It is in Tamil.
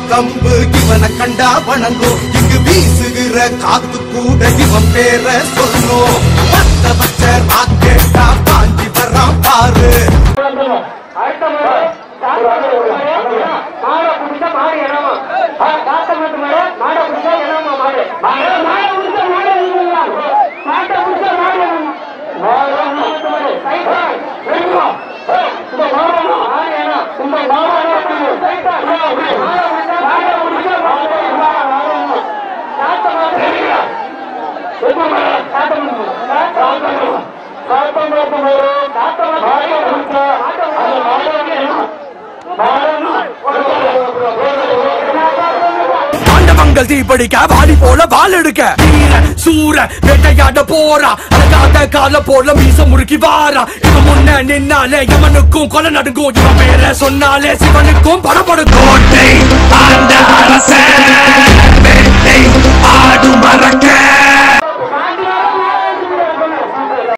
கம்பு இவனை கண்டா வணங்கும் இங்கு வீசுகிற காத்து கூட இவன் பேர சொல்லும் பத்த பச்ச ராக்கெட்டா பாஞ்சி வரான் பாரு அடுத்த முறை மாடை பிடிச்சா மாடு என்னமா காத்த மாட்டு மாடு மாடை பிடிச்சா என்னமா மாடு மாடை பிடிச்சா மாடு என்னமா மாட்டை பிடிச்சா மாடு என்னமா மாட்டு மாடு சைட்டா வெறுமா இந்த மாடு மாடு என்ன இந்த மாடு சைட்டா மாடை பிடிச்சா மாடை பிடிச்சா மாடு காத்த மாடு சரியா எப்ப மாடு காத்த மாடு காத்த மாடு காத்த மாடு காத்த மாடு பிடிச்சா அந்த மாடு என்ன ஆண்டவங்கள் தீப்படிக்க வாடி போல வால் எடுக்க வீர சூர வேட்டையாட போறா அழகாத கால போல மீச முறுக்கி வாரா இவன் முன்ன நின்னாலே எவனுக்கும் கொலை நடுங்கும் இவன் பேர சொன்னாலே சிவனுக்கும் படப்படும் கோட்டை ஆண்ட அரசன்